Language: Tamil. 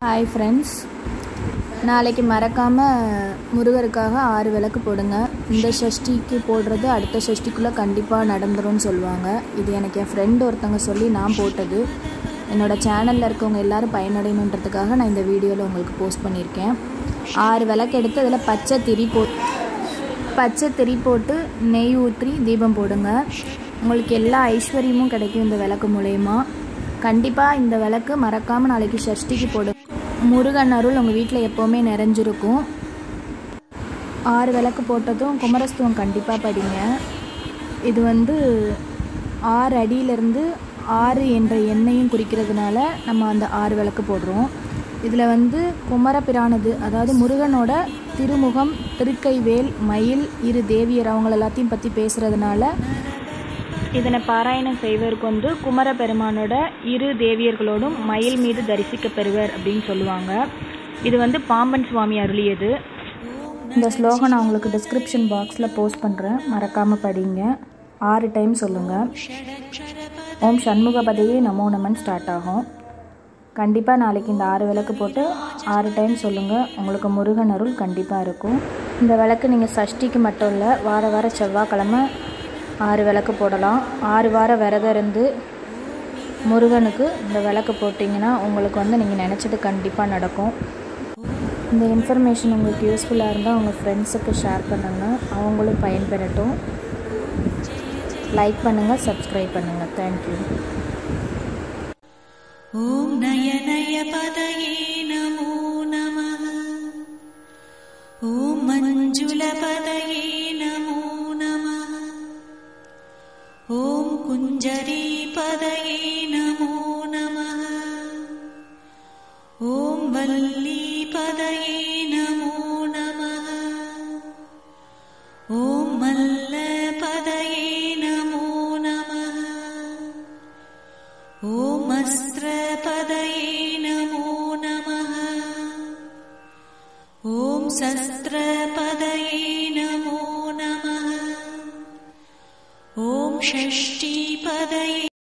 ஹாய் ஃப்ரெண்ட்ஸ் நாளைக்கு மறக்காமல் முருகருக்காக ஆறு விளக்கு போடுங்க இந்த சஷ்டிக்கு போடுறது அடுத்த சஷ்டிக்குள்ளே கண்டிப்பாக நடந்துரும்னு சொல்லுவாங்க இது எனக்கு என் ஃப்ரெண்டு ஒருத்தவங்க சொல்லி நான் போட்டது என்னோடய சேனலில் இருக்கவங்க எல்லாரும் பயனடையணுன்றதுக்காக நான் இந்த வீடியோவில் உங்களுக்கு போஸ்ட் பண்ணியிருக்கேன் ஆறு விளக்கு எடுத்து அதில் பச்சை திரி போ பச்சை திரி போட்டு நெய் ஊற்றி தீபம் போடுங்க உங்களுக்கு எல்லா ஐஸ்வர்யமும் கிடைக்கும் இந்த விளக்கு மூலயமா கண்டிப்பாக இந்த விளக்கு மறக்காமல் நாளைக்கு சஷ்டிக்கு போடு முருகன் அருள் உங்கள் வீட்டில் எப்போவுமே நிறைஞ்சிருக்கும் ஆறு விளக்கு போட்டதும் குமரஸ்துவம் கண்டிப்பாக படிங்க இது வந்து ஆறு அடியிலேருந்து ஆறு என்ற எண்ணையும் குறிக்கிறதுனால நம்ம அந்த ஆறு விளக்கு போடுறோம் இதில் வந்து குமரபிரானது அதாவது முருகனோட திருமுகம் திருக்கைவேல் மயில் இரு தேவியர் அவங்கள எல்லாத்தையும் பற்றி பேசுகிறதுனால இதனை பாராயணம் செய்வதற்கு வந்து குமர பெருமானோட இரு தேவியர்களோடும் மயில் மீது தரிசிக்க பெறுவர் அப்படின்னு சொல்லுவாங்க இது வந்து பாம்பன் சுவாமி அருளியது இந்த ஸ்லோகம் நான் உங்களுக்கு டிஸ்கிரிப்ஷன் பாக்ஸில் போஸ்ட் பண்ணுறேன் மறக்காமல் படிங்க ஆறு டைம் சொல்லுங்கள் ஓம் சண்முகபதையே நமோ நமன் ஸ்டார்ட் ஆகும் கண்டிப்பாக நாளைக்கு இந்த ஆறு விளக்கு போட்டு ஆறு டைம் சொல்லுங்கள் உங்களுக்கு முருகன் அருள் கண்டிப்பாக இருக்கும் இந்த விளக்கு நீங்கள் சஷ்டிக்கு மட்டும் இல்லை வார வார செவ்வாய்க்கிழமை ஆறு விளக்கு போடலாம் ஆறு வாரம் விரதம் இருந்து முருகனுக்கு இந்த விளக்கு போட்டிங்கன்னா உங்களுக்கு வந்து நீங்கள் நினச்சது கண்டிப்பாக நடக்கும் இந்த இன்ஃபர்மேஷன் உங்களுக்கு யூஸ்ஃபுல்லாக இருந்தால் உங்கள் ஃப்ரெண்ட்ஸுக்கு ஷேர் பண்ணுங்கள் அவங்களும் பயன்பெறட்டும் லைக் பண்ணுங்கள் சப்ஸ்கிரைப் பண்ணுங்கள் தேங்க்யூ ॐ नयनयपदये नमो नमः ॐ मञ्जुलपदये नमो नमः ॐ कुञ्जरीपदये नमो नमः ॐ वल्लीपदये नमो नमः ॐ मल्लपदये नमो नमः ॐ अस्त्रपदये नमो नमः ॐ शस्त्रपदये नमो नमः ॐ षष्टिपदये